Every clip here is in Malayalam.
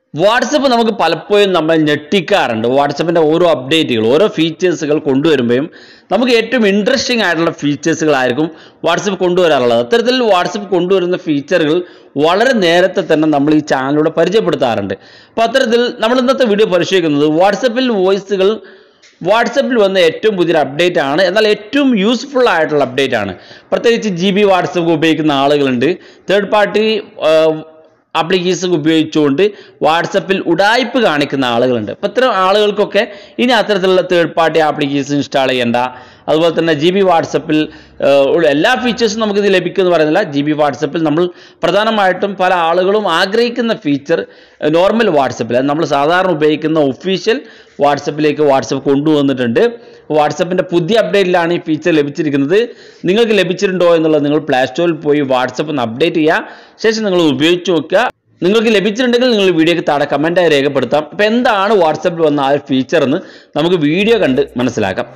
വാട്സപ്പ് നമുക്ക് പലപ്പോഴും നമ്മൾ ഞെട്ടിക്കാറുണ്ട് വാട്സപ്പിൻ്റെ ഓരോ അപ്ഡേറ്റുകൾ ഓരോ ഫീച്ചേഴ്സുകൾ കൊണ്ടുവരുമ്പോഴും നമുക്ക് ഏറ്റവും ഇൻട്രസ്റ്റിംഗ് ആയിട്ടുള്ള ഫീച്ചേഴ്സുകളായിരിക്കും വാട്സപ്പ് കൊണ്ടുവരാറുള്ളത് അത്തരത്തിൽ വാട്സപ്പ് കൊണ്ടുവരുന്ന ഫീച്ചറുകൾ വളരെ നേരത്തെ തന്നെ നമ്മൾ ഈ ചാനലിലൂടെ പരിചയപ്പെടുത്താറുണ്ട് അപ്പോൾ അത്തരത്തിൽ നമ്മൾ ഇന്നത്തെ വീഡിയോ പരിശോധിക്കുന്നത് വാട്സപ്പിൽ വോയിസുകൾ വാട്സപ്പിൽ വന്ന ഏറ്റവും പുതിയൊരു അപ്ഡേറ്റ് ആണ് എന്നാൽ ഏറ്റവും യൂസ്ഫുൾ ആയിട്ടുള്ള അപ്ഡേറ്റ് ആണ് പ്രത്യേകിച്ച് ജി ബി വാട്സപ്പ് ഉപയോഗിക്കുന്ന ആളുകളുണ്ട് തേർഡ് പാർട്ടി ആപ്ലിക്കേഷൻ ഉപയോഗിച്ചുകൊണ്ട് വാട്സപ്പിൽ ഉടായ്പ് കാണിക്കുന്ന ആളുകളുണ്ട് അപ്പോൾ ഇത്തരം ആളുകൾക്കൊക്കെ ഇനി അത്തരത്തിലുള്ള തേർഡ് പാർട്ടി ആപ്ലിക്കേഷൻ ഇൻസ്റ്റാൾ ചെയ്യേണ്ട അതുപോലെ തന്നെ ജി ബി വാട്സപ്പിൽ ഉള്ള എല്ലാ ഫീച്ചേഴ്സും നമുക്കിത് ലഭിക്കുമെന്ന് പറയുന്നില്ല ജി ബി വാട്സപ്പിൽ നമ്മൾ പ്രധാനമായിട്ടും പല ആളുകളും ആഗ്രഹിക്കുന്ന ഫീച്ചർ നോർമൽ വാട്സപ്പിൽ അത് നമ്മൾ സാധാരണ ഉപയോഗിക്കുന്ന ഒഫീഷ്യൽ വാട്സപ്പിലേക്ക് വാട്സപ്പ് കൊണ്ടുവന്നിട്ടുണ്ട് വാട്സപ്പിൻ്റെ പുതിയ അപ്ഡേറ്റിലാണ് ഈ ഫീച്ചർ ലഭിച്ചിരിക്കുന്നത് നിങ്ങൾക്ക് ലഭിച്ചിട്ടുണ്ടോ എന്നുള്ളത് നിങ്ങൾ പ്ലേ സ്റ്റോറിൽ പോയി വാട്സപ്പ് ഒന്ന് അപ്ഡേറ്റ് ചെയ്യുക ശേഷം നിങ്ങൾ ഉപയോഗിച്ച് നോക്കുക നിങ്ങൾക്ക് ലഭിച്ചിട്ടുണ്ടെങ്കിൽ നിങ്ങൾ വീഡിയോക്ക് താഴെ കമൻറ്റായി രേഖപ്പെടുത്താം അപ്പോൾ എന്താണ് വാട്സപ്പിൽ വന്ന ആ ഒരു ഫീച്ചർ എന്ന് നമുക്ക് വീഡിയോ കണ്ട് മനസ്സിലാക്കാം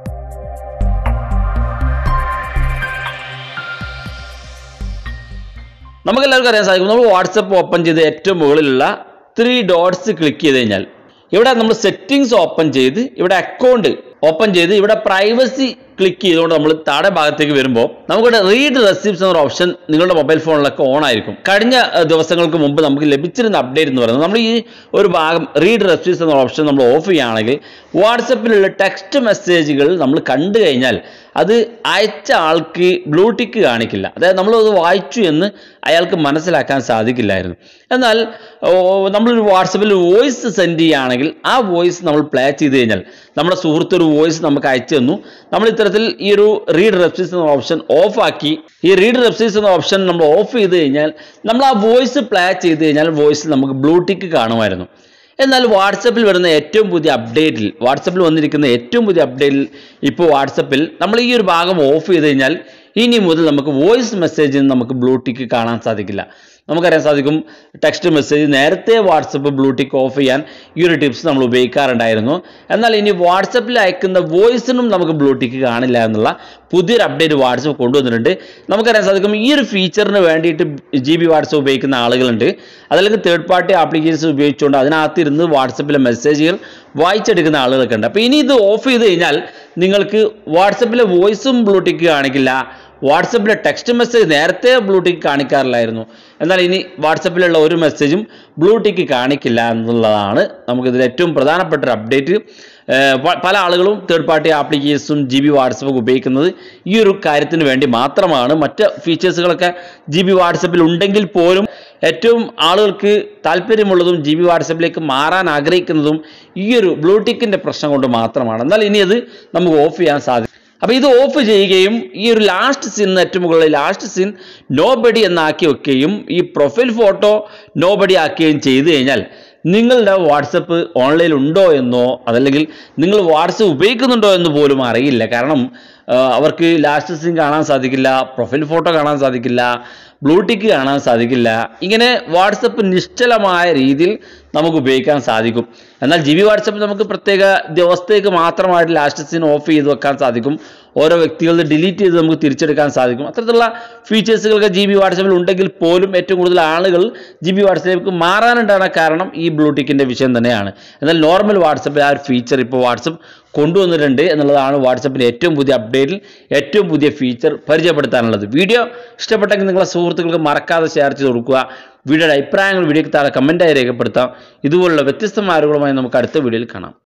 നമുക്ക് എല്ലാവർക്കും അറിയാൻ സാധിക്കും നമ്മൾ വാട്സപ്പ് ഓപ്പൺ ചെയ്ത് ഏറ്റവും മുകളിലുള്ള ത്രീ ഡോട്ട്സ് ക്ലിക്ക് ചെയ്ത് കഴിഞ്ഞാൽ ഇവിടെ നമ്മൾ സെറ്റിങ്സ് ഓപ്പൺ ചെയ്ത് ഇവിടെ അക്കൗണ്ട് ഓപ്പൺ ചെയ്ത് ഇവിടെ പ്രൈവസി ക്ലിക്ക് ചെയ്തുകൊണ്ട് നമ്മൾ താഴെ ഭാഗത്തേക്ക് വരുമ്പോൾ നമുക്കിവിടെ റീഡ് റെസിപ്റ്റ്സ് എന്ന ഓപ്ഷൻ നിങ്ങളുടെ മൊബൈൽ ഫോണിലൊക്കെ ഓൺ ആയിരിക്കും കഴിഞ്ഞ ഏഹ്, ദിവസങ്ങൾക്ക് മുമ്പ് നമുക്ക് ലഭിച്ചിരുന്ന അപ്ഡേറ്റ് എന്ന് പറയുന്നത് നമ്മൾ ഈ ഒരു ഭാഗം റീഡ് റെസിപ്റ്റ്സ് എന്ന ഓപ്ഷൻ നമ്മൾ ഓഫ് ചെയ്യുകയാണെങ്കിൽ വാട്സപ്പിലുള്ള ടെക്സ്റ്റ് മെസ്സേജുകൾ നമ്മൾ കണ്ടു കഴിഞ്ഞാൽ അത് അയച്ച ആൾക്ക് ബ്ലൂ ടിക്ക് കാണിക്കില്ല അതായത് നമ്മളത് വായിച്ചു എന്ന് അയാൾക്ക് മനസ്സിലാക്കാൻ സാധിക്കില്ലായിരുന്നു എന്നാൽ ഓ, നമ്മളൊരു വാട്സപ്പിൽ വോയിസ് സെൻഡ് ചെയ്യുകയാണെങ്കിൽ ആ വോയിസ് നമ്മൾ പ്ലേ ചെയ്ത് കഴിഞ്ഞാൽ നമ്മുടെ സുഹൃത്ത് ഒരു വോയിസ് നമുക്ക് അയച്ചു തന്നു നമ്മൾ ഇത്തരത്തിൽ ഈ ഒരു റീഡ് റെപ്സിസ് എന്ന ഓപ്ഷൻ ഓഫ് ആക്കി ഈ റീഡ് റെപ്സിസ് എന്ന ഓപ്ഷൻ നമ്മൾ ഓഫ് ചെയ്ത് കഴിഞ്ഞാൽ നമ്മൾ ആ വോയിസ് പ്ലേ ചെയ്ത് കഴിഞ്ഞാൽ വോയിസിൽ നമുക്ക് ബ്ലൂ ടിക്ക് കാണുമായിരുന്നു എന്നാൽ വാട്സപ്പിൽ വരുന്ന ഏറ്റവും പുതിയ അപ്ഡേറ്റിൽ വാട്സപ്പിൽ വന്നിരിക്കുന്ന ഏറ്റവും പുതിയ അപ്ഡേറ്റിൽ ഇപ്പോൾ വാട്സപ്പിൽ നമ്മൾ ഈ ഒരു ഭാഗം ഓഫ് ചെയ്ത് കഴിഞ്ഞാൽ ഇനി മുതൽ നമുക്ക് വോയിസ് മെസ്സേജിൽ നമുക്ക് ബ്ലൂ ടിക്ക് കാണാൻ സാധിക്കില്ല നമുക്കറിയാൻ സാധിക്കും ടെക്സ്റ്റ് മെസ്സേജ് നേരത്തെ വാട്സപ്പ് ബ്ലൂ ടിക്ക് ഓഫ് ചെയ്യാൻ ഈ ഒരു ടിപ്സ് നമ്മൾ ഉപയോഗിക്കാറുണ്ടായിരുന്നു എന്നാൽ ഇനി വാട്സപ്പിൽ അയക്കുന്ന വോയിസിനും നമുക്ക് ബ്ലൂ ടിക്ക് കാണില്ല എന്നുള്ള പുതിയൊരു അപ്ഡേറ്റ് വാട്സപ്പ് കൊണ്ടുവന്നിട്ടുണ്ട് നമുക്കറിയാൻ സാധിക്കും ഈ ഒരു ഫീച്ചറിന് വേണ്ടിയിട്ട് ജി ബി വാട്സപ്പ് ഉപയോഗിക്കുന്ന ആളുകളുണ്ട് അതല്ലെങ്കിൽ തേർഡ് പാർട്ടി ആപ്ലിക്കേഷൻസ് ഉപയോഗിച്ചുകൊണ്ട് അതിനകത്ത് ഇരുന്ന് വാട്സപ്പിലെ മെസ്സേജുകൾ വായിച്ചെടുക്കുന്ന ആളുകളൊക്കെ ഉണ്ട് അപ്പോൾ ഇനി ഇത് ഓഫ് ചെയ്ത് കഴിഞ്ഞാൽ നിങ്ങൾക്ക് വാട്സപ്പിലെ വോയിസും ബ്ലൂ ടിക്ക് കാണിക്കില്ല വാട്സപ്പിലെ ടെക്സ്റ്റ് മെസ്സേജ് നേരത്തെ ബ്ലൂ ടിക്ക് കാണിക്കാറില്ലായിരുന്നു എന്നാൽ ഇനി വാട്സപ്പിലുള്ള ഒരു മെസ്സേജും ബ്ലൂ ടിക്ക് കാണിക്കില്ല എന്നുള്ളതാണ് നമുക്കിതിൽ ഏറ്റവും പ്രധാനപ്പെട്ട ഒരു അപ്ഡേറ്റ് ഏഹ് പ- പല ആളുകളും തേർഡ് പാർട്ടി ആപ്ലിക്കേഷൻസും ജി ബി വാട്സപ്പ് ഉപയോഗിക്കുന്നത് ഈ ഒരു കാര്യത്തിന് വേണ്ടി മാത്രമാണ് മറ്റ് ഫീച്ചേഴ്സുകളൊക്കെ ജി ബി വാട്സപ്പിൽ ഉണ്ടെങ്കിൽ പോലും ഏറ്റവും ആളുകൾക്ക് താല്പര്യമുള്ളതും ജി ബി വാട്സപ്പിലേക്ക് മാറാൻ ആഗ്രഹിക്കുന്നതും ഈ ഒരു ബ്ലൂടിക്കിൻ്റെ പ്രശ്നം കൊണ്ട് മാത്രമാണ് എന്നാൽ ഇനി അത് നമുക്ക് ഓഫ് ചെയ്യാൻ സാധിക്കും അപ്പോൾ ഇത് ഓഫ് ചെയ്യുകയും ഈ ഒരു ലാസ്റ്റ് സീൻ ഏറ്റവും മുകളിൽ ലാസ്റ്റ് സീൻ നോ ബഡി എന്നാക്കി വെക്കുകയും ഈ പ്രൊഫൈൽ ഫോട്ടോ നോ ബഡി ആക്കുകയും ചെയ്തു കഴിഞ്ഞാൽ നിങ്ങളുടെ വാട്സപ്പ് ഓൺലൈനിൽ ഉണ്ടോ എന്നോ അതല്ലെങ്കിൽ നിങ്ങൾ വാട്സപ്പ് ഉപയോഗിക്കുന്നുണ്ടോ എന്ന് പോലും അറിയില്ല കാരണം ആ, അവർക്ക് ലാസ്റ്റ് സീൻ കാണാൻ സാധിക്കില്ല പ്രൊഫൈൽ ഫോട്ടോ കാണാൻ സാധിക്കില്ല ബ്ലൂടിക്ക് കാണാൻ സാധിക്കില്ല ഇങ്ങനെ വാട്സപ്പ് നിശ്ചലമായ രീതിയിൽ നമുക്ക് ഉപയോഗിക്കാൻ സാധിക്കും എന്നാൽ ജി ബി വാട്സപ്പ് നമുക്ക് പ്രത്യേക ദിവസത്തേക്ക് മാത്രമായിട്ട് ലാസ്റ്റ് സീൻ ഓഫ് ചെയ്ത് വെക്കാൻ സാധിക്കും ഓരോ വ്യക്തികളുടെ ഡിലീറ്റ് ചെയ്ത് നമുക്ക് തിരിച്ചെടുക്കാൻ സാധിക്കും അത്തരത്തിലുള്ള ഫീച്ചേഴ്സുകളൊക്കെ ജി ബി വാട്സപ്പിൽ ഉണ്ടെങ്കിൽ പോലും ഏറ്റവും കൂടുതൽ ആളുകൾ ജി ബി വാട്സപ്പിലേക്ക് മാറാനുണ്ടാണ് കാരണം ഈ ബ്ലൂടിക്കിൻ്റെ വിഷയം തന്നെയാണ് എന്നാൽ നോർമൽ വാട്സപ്പിൽ ആ ഒരു ഫീച്ചർ ഇപ്പോൾ വാട്സപ്പ് കൊണ്ടുവന്നിട്ടുണ്ട് എന്നുള്ളതാണ് വാട്സപ്പിൻ്റെ ഏറ്റവും പുതിയ അപ്ഡേറ്റിൽ ഏറ്റവും പുതിയ ഫീച്ചർ പരിചയപ്പെടുത്താനുള്ളത് വീഡിയോ ഇഷ്ടപ്പെട്ടെങ്കിൽ നിങ്ങളെ സുഹൃത്തുക്കൾക്ക് മറക്കാതെ ഷെയർ ചെയ്ത് കൊടുക്കുക വീഡിയോയുടെ അഭിപ്രായങ്ങൾ വീഡിയോക്ക് താഴെ കമൻറ്റായി രേഖപ്പെടുത്താം ഇതുപോലുള്ള വ്യത്യസ്തമായ അറിവുകളുമായി നമുക്ക് അടുത്ത വീഡിയോയിൽ കാണാം